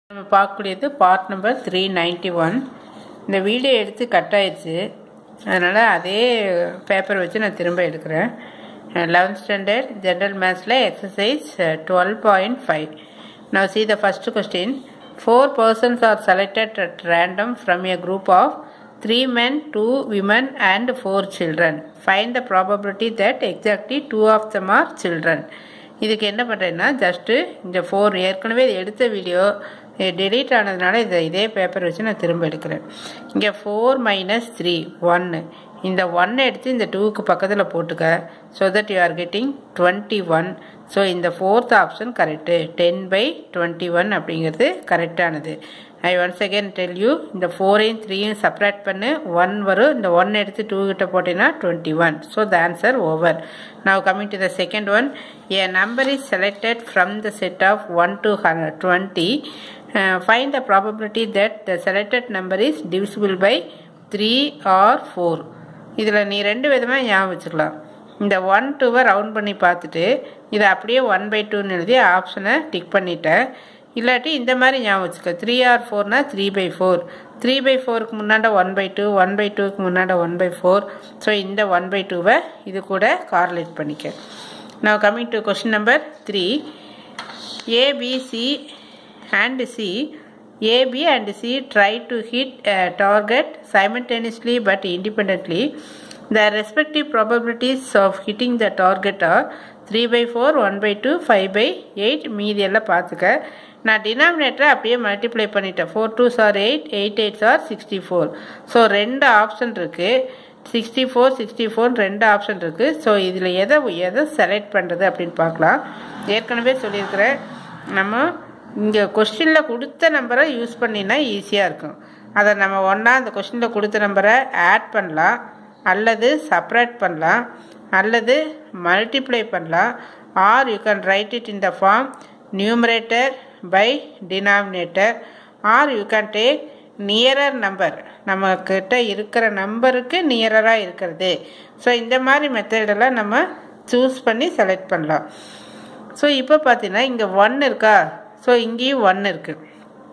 நம்ம பார்க்கக்கூடியது part number three ninety one இந்த வீடியோ எடுத்து கட் ஆயிடுச்சு அதனால் அதே பேப்பர் வச்சு நான் திரும்ப எடுக்கிறேன் லெவன்த் ஸ்டாண்டர்ட் ஜென்ரல் மேத்ஸில் exercise twelve point five now see the first question four persons are selected at random from a group of three men two women and four children find the probability that exactly two of them are children இதுக்கு என்ன பண்ணுறேன்னா just இந்த four ஏற்கனவே இது எடுத்த video delete ஆனதுனால இதை இதே பேப்பர் வச்சு நான் திரும்ப எடுக்கிறேன் இங்கே ஃபோர் மைனஸ் த்ரீ ஒன்று இந்த ஒன்னை எடுத்து இந்த டூக்கு பக்கத்தில் போட்டுக்க so that you are getting twenty one so இந்த fourth option correct ten by twenty one அப்படிங்கிறது கரெக்டானது I once again tell you இந்த ஃபோரையும் த்ரீயும் செப்பரேட் பண்ணு ஒன் வரும் இந்த ஒன் எடுத்து டூ கிட்ட போட்டீங்கன்னா twenty one so the answer over now coming to the second one a number is selected from the set of one to twenty find the probability that the selected number is divisible by three or four இதில் நீ ரெண்டு விதமாக ஞாபகம் வச்சுக்கலாம் இந்த one டூவை round பண்ணி பார்த்துட்டு இதை அப்படியே ஒன் பை டூன்னு எழுதி ஆப்ஷனை டிக் பண்ணிட்டேன் இல்லாட்டி இந்த மாதிரி ஞாபகம் வச்சுக்க த்ரீ ஆர் ஃபோர்னா three by four three by ஃபோருக்கு முன்னாடி one by two one by டூக்கு முன்னாடி ஒன் பை ஃபோர் ஸோ இந்த ஒன் பை டூவை இது கூட கார்லேட் பண்ணிக்க நான் coming to question number three A B C and C AB and C try to hit a target simultaneously but independently. The respective probabilities of hitting the target are 3 by 4, 1 by 2, 5 by 8 மீதி எல்லாம் பார்த்துக்க நான் டினாமினேட்டரை அப்படியே மல்டிப்ளை பண்ணிட்டேன் four two sir eight eight eight sir sixty four so ரெண்டு option இருக்குது sixty four sixty four ரெண்டு option இருக்குது ஸோ இதில் எதை எதை செலக்ட் பண்ணுறது அப்படின்னு பார்க்கலாம் ஏற்கனவே சொல்லியிருக்கிறேன் நம்ம இங்கே கொஸ்டினில் கொடுத்த நம்பரை யூஸ் பண்ணினா ஈஸியாக இருக்கும் அதை நம்ம ஒன்றா அந்த கொஸ்டினில் கொடுத்த நம்பரை ஆட் பண்ணலாம் அல்லது செப்ரேட் பண்ணலாம் அல்லது மல்டிப்ளை பண்ணலாம் or you can write it in the form numerator by denominator or you can take nearer number நம்மக்கிட்ட இருக்கிற நம்பருக்கு நியரராக இருக்கிறது ஸோ இந்த மாதிரி மெத்தடெல்லாம் நம்ம சூஸ் பண்ணி செலக்ட் பண்ணலாம் ஸோ இப்போ பார்த்தீங்கன்னா இங்கே ஒன் இருக்கா ஸோ இங்கேயும் ஒன் இருக்குது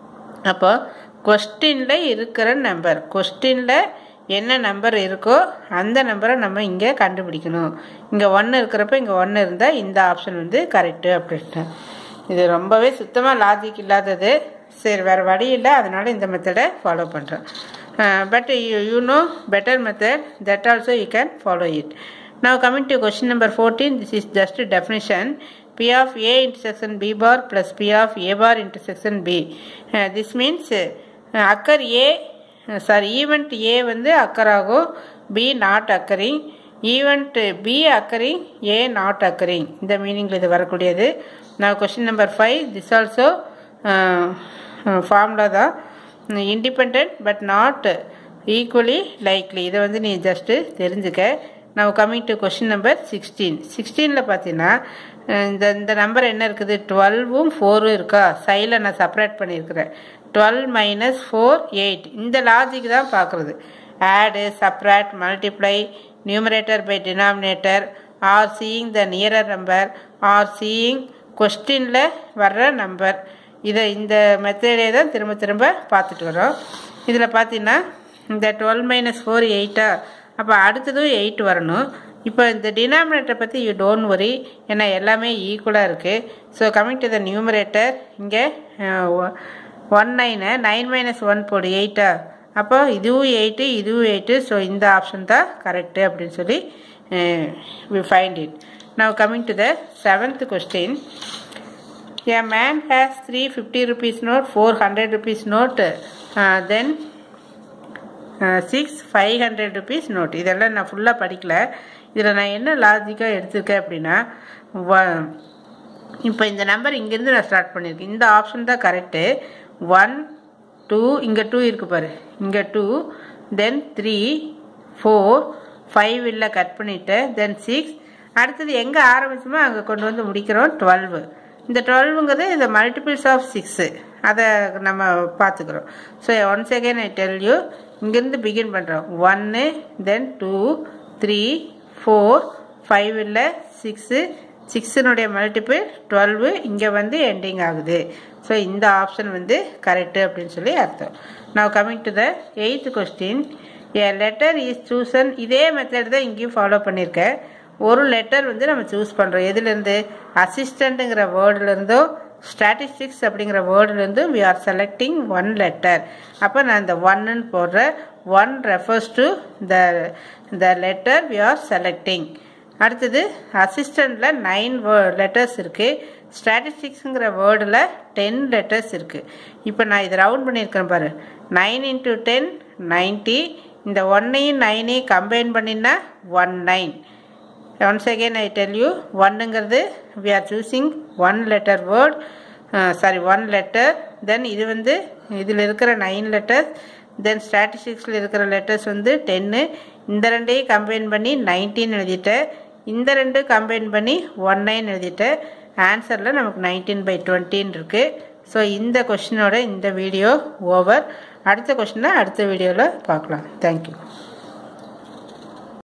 அப்போ கொஸ்டினில் இருக்கிற நம்பர் கொஸ்டினில் என்ன நம்பர் இருக்கோ அந்த நம்பரை நம்ம இங்கே கண்டுபிடிக்கணும் இங்கே ஒன்று இருக்கிறப்ப இங்கே ஒன்று இருந்தால் இந்த ஆப்ஷன் வந்து கரெக்டு அப்படின்ட்டு இது ரொம்பவே சுத்தமாக லாஜிக் இல்லாதது சரி வேறு வழி இல்லை அதனால் இந்த மெத்தடை ஃபாலோ பண்ணுறேன் but you you know better method that also you can follow it Now coming to question number 14, this is just a definition. P of A intersection B bar plus P of A bar intersection B. Uh, this means uh, occur A, uh, sorry, event A வந்து occur ஆகும் B not occurring. Event B occurring, A not occurring. இந்த மீனிங்கில் இது வரக்கூடியது Now question number 5, this also uh, uh, formula தான் independent but not equally likely. இதை வந்து நீ just தெரிஞ்சுக்க now coming to question number 16 16ல பார்த்தீங்கன்னா இந்த இந்த நம்பர் என்ன இருக்குது டுவெல்வும் ஃபோரும் இருக்கா சைடில் நான் செப்பரேட் பண்ணியிருக்கிறேன் டுவெல் மைனஸ் ஃபோர் எயிட் இந்த லாஜிக் தான் பார்க்குறது ஆடு separate multiply numerator by denominator are seeing the nearer number are seeing கொஸ்டினில் வர்ற நம்பர் இதை இந்த மெத்தடே தான் திரும்ப திரும்ப பார்த்துட்டு வரோம் இதில் பார்த்தீங்கன்னா இந்த டுவெல் மைனஸ் ஃபோர் எயிட்டா அப்போ அடுத்ததும் எயிட் வரணும் இப்போ இந்த டினாமினேட்டரை பற்றி யூ டோன்ட் வரி ஏன்னா எல்லாமே ஈக்குவலாக இருக்குது so coming to the numerator இங்கே one nine nine minus one போடு எயிட்டா அப்போ இதுவும் எயிட்டு இதுவும் எயிட்டு ஸோ இந்த ஆப்ஷன் தான் கரெக்டு அப்படின்னு சொல்லி we find it now coming to the seventh question A man has three 50 rupees note, four 100 rupees note, uh, then six five hundred rupees note இதெல்லாம் நான் ஃபுல்லாக படிக்கல இதில் நான் என்ன லாஜிக்காக எடுத்திருக்கேன் அப்படின்னா இப்போ இந்த நம்பர் இங்கேருந்து நான் ஸ்டார்ட் பண்ணியிருக்கேன் இந்த ஆப்ஷன் தான் கரெக்டு ஒன் டூ இங்கே டூ இருக்குது பாரு இங்கே two then three four five இல்லை கட் பண்ணிவிட்டு தென் சிக்ஸ் அடுத்தது எங்கே ஆரம்பிச்சோமோ அங்கே கொண்டு வந்து முடிக்கிறோம் டுவெல்வு இந்த டுவெல்வுங்கிறது இந்த மல்டிபிள்ஸ் ஆஃப் சிக்ஸு அதை நம்ம பார்த்துக்குறோம் so once again I tell you இங்கேருந்து பிகின் பண்ணுறோம் ஒன்று then two three four five இல்லை சிக்ஸு சிக்ஸினுடைய மல்டிபிள் டுவெல்வு இங்கே வந்து எண்டிங் ஆகுது ஸோ இந்த ஆப்ஷன் வந்து கரெக்டு அப்படின்னு சொல்லி அர்த்தம் நான் coming to the eighth question a letter is chosen இதே மெத்தட் தான் இங்கேயும் ஃபாலோ பண்ணியிருக்கேன் ஒரு லெட்டர் வந்து நம்ம சூஸ் பண்ணுறோம் எதுலேருந்து அசிஸ்டண்ட்டுங்கிற வேர்டுலேருந்தோ ஸ்டாட்டிஸ்டிக்ஸ் அப்படிங்கிற வேர்டுலேருந்து we are selecting one letter அப்போ நான் இந்த ஒன்னுன்னு போடுறேன் one refers to the the letter we are selecting அடுத்தது அசிஸ்டண்ட்டில் நைன் லெட்டர்ஸ் இருக்குது ஸ்டாட்டிஸ்டிக்ஸுங்கிற வேர்டில் டென் லெட்டர்ஸ் இருக்குது இப்போ நான் இதை ரவுண்ட் பண்ணியிருக்கேன் பாரு நைன் இன்ட்டு டென் நைன்ட்டி இந்த ஒன்னையும் நைனையும் கம்பைன் பண்ணினா one nine once again I tell you ஒன்னுங்கிறது we are choosing one letter word sorry one letter then இது வந்து இதில் இருக்கிற நைன் லெட்டர்ஸ் தென் ஸ்டாட்டிஸ்டிக்ஸில் இருக்கிற லெட்டர்ஸ் வந்து டென்னு இந்த ரெண்டையும் கம்பைன் பண்ணி நைன்டீன் எழுதிட்டேன் இந்த ரெண்டு கம்பைன் பண்ணி ஒன் நைன் எழுதிட்டேன் ஆன்சரில் நமக்கு நைன்டீன் பை டுவெண்ட்டின்னு இருக்குது ஸோ இந்த கொஷினோட இந்த வீடியோ ஓவர் அடுத்த கொஷினை அடுத்த வீடியோவில் பார்க்கலாம் தேங்க்யூ